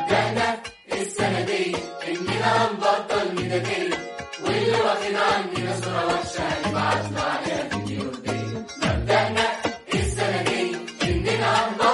مبدأنا السنة دي إننا هنبطل ميدادية واللي واخد عننا صورة وحشة نبعت له عليها فيديو هدية مبدأنا السنة دي إننا هنبطل